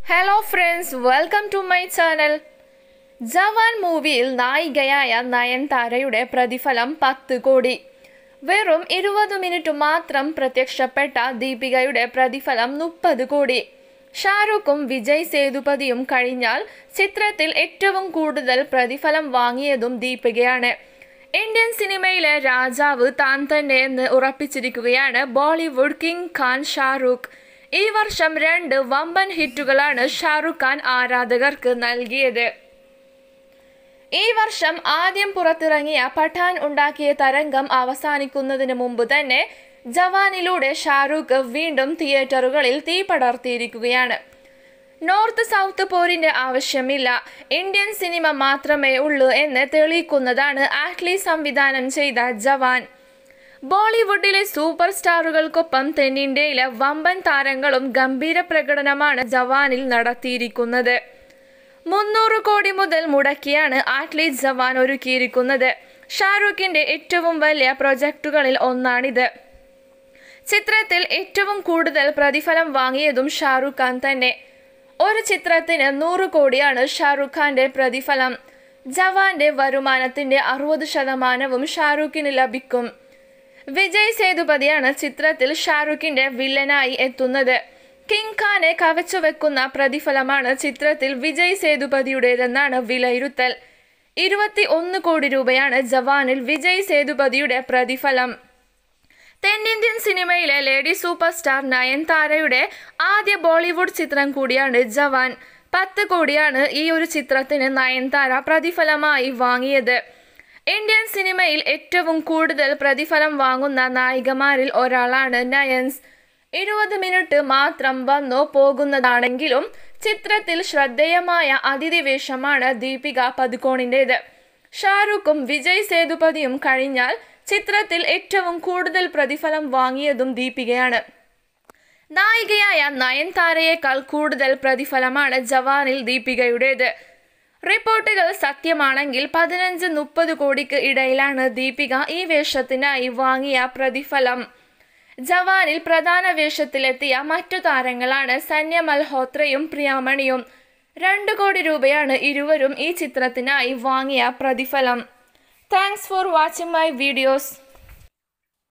hello friends welcome to my channel Jawan മൂവിയിൽ നായികയായ നയൻതാരയുടെ പ്രതിഫലം പത്ത് കോടി വെറും ഇരുപത് മിനിറ്റ് മാത്രം പ്രത്യക്ഷപ്പെട്ട ദീപികയുടെ പ്രതിഫലം മുപ്പത് കോടി ഷാരൂഖും വിജയ് സേതുപതിയും കഴിഞ്ഞാൽ ചിത്രത്തിൽ ഏറ്റവും കൂടുതൽ പ്രതിഫലം വാങ്ങിയതും ദീപികയാണ് ഇന്ത്യൻ സിനിമയിലെ രാജാവ് താൻ തന്നെ എന്ന് ഉറപ്പിച്ചിരിക്കുകയാണ് ബോളിവുഡ് കിങ് ഖാൻ ഷാരൂഖ് ഈ വർഷം രണ്ട് വമ്പൻ ഹിറ്റുകളാണ് ഷാറുഖ് ഖാൻ ആരാധകർക്ക് നൽകിയത് ഈ വർഷം ആദ്യം പുറത്തിറങ്ങിയ പഠാൻ ഉണ്ടാക്കിയ തരംഗം അവസാനിക്കുന്നതിന് മുമ്പ് തന്നെ ജവാനിലൂടെ ഷാരൂഖ് വീണ്ടും തിയേറ്ററുകളിൽ തീ പടർത്തിയിരിക്കുകയാണ് നോർത്ത് സൗത്ത് പോരിന്റെ ആവശ്യമില്ല ഇന്ത്യൻ സിനിമ മാത്രമേ ഉള്ളൂ എന്ന് തെളിയിക്കുന്നതാണ് ആറ്റ്ലി സംവിധാനം ചെയ്ത ജവാൻ ബോളിവുഡിലെ സൂപ്പർ സ്റ്റാറുകൾക്കൊപ്പം തെന്നിന്ത്യയിലെ വമ്പൻ താരങ്ങളും ഗംഭീര പ്രകടനമാണ് ജവാനിൽ നടത്തിയിരിക്കുന്നത് മുന്നൂറ് കോടി മുതൽ മുടക്കിയാണ് ആറ്റ്ലി ജവാൻ ഒരുക്കിയിരിക്കുന്നത് ഷാരൂഖിന്റെ ഏറ്റവും വലിയ പ്രൊജക്ടുകളിൽ ഒന്നാണിത് ചിത്രത്തിൽ ഏറ്റവും കൂടുതൽ പ്രതിഫലം വാങ്ങിയതും ഷാറുഖ് ഖാൻ തന്നെ ഒരു ചിത്രത്തിന് നൂറ് കോടിയാണ് ഷാറുഖ് ഖാന്റെ പ്രതിഫലം ജവാന്റെ വരുമാനത്തിന്റെ അറുപത് ശതമാനവും ഷാറൂഖിന് ലഭിക്കും വിജയ് സേതുപതിയാണ് ചിത്രത്തിൽ ഷാറൂഖിന്റെ വില്ലനായി എത്തുന്നത് കിങ് ഖാനെ കവച്ചു വെക്കുന്ന പ്രതിഫലമാണ് ചിത്രത്തിൽ വിജയ് സേതുപതിയുടേതെന്നാണ് വിലയിരുത്തൽ ഇരുപത്തി ഒന്ന് കോടി രൂപയാണ് ജവാനിൽ വിജയ് സേതുപതിയുടെ പ്രതിഫലം തെന്നിന്ത്യൻ സിനിമയിലെ ലേഡി സൂപ്പർ സ്റ്റാർ നയൻതാരയുടെ ആദ്യ ബോളിവുഡ് ചിത്രം കൂടിയാണ് ജവാൻ പത്ത് കോടിയാണ് ഈ ഒരു ചിത്രത്തിന് നയൻതാര പ്രതിഫലമായി വാങ്ങിയത് ഇന്ത്യൻ സിനിമയിൽ ഏറ്റവും കൂടുതൽ പ്രതിഫലം വാങ്ങുന്ന നായികമാരിൽ ഒരാളാണ് നയൻസ് ഇരുപത് മിനിറ്റ് മാത്രം വന്നു പോകുന്നതാണെങ്കിലും ചിത്രത്തിൽ ശ്രദ്ധേയമായ അതിഥി വേഷമാണ് ദീപിക പതുക്കോണിൻ്റെത് ഷാരൂഖും വിജയ് സേതുപതിയും കഴിഞ്ഞാൽ ചിത്രത്തിൽ ഏറ്റവും കൂടുതൽ പ്രതിഫലം വാങ്ങിയതും ദീപികയാണ് നായികയായ നയൻതാരയേക്കാൾ കൂടുതൽ പ്രതിഫലമാണ് ജവാനിൽ ദീപികയുടേത് റിപ്പോർട്ടുകൾ സത്യമാണെങ്കിൽ പതിനഞ്ച് മുപ്പത് കോടിക്ക് ഇടയിലാണ് ദീപിക ഈ വേഷത്തിനായി വാങ്ങിയ പ്രതിഫലം ജവാനിൽ പ്രധാന വേഷത്തിലെത്തിയ മറ്റു താരങ്ങളാണ് സന്യ മൽഹോത്രയും പ്രിയാമണിയും രണ്ട് കോടി രൂപയാണ് ഇരുവരും ഈ ചിത്രത്തിനായി വാങ്ങിയ പ്രതിഫലം thanks for watching my videos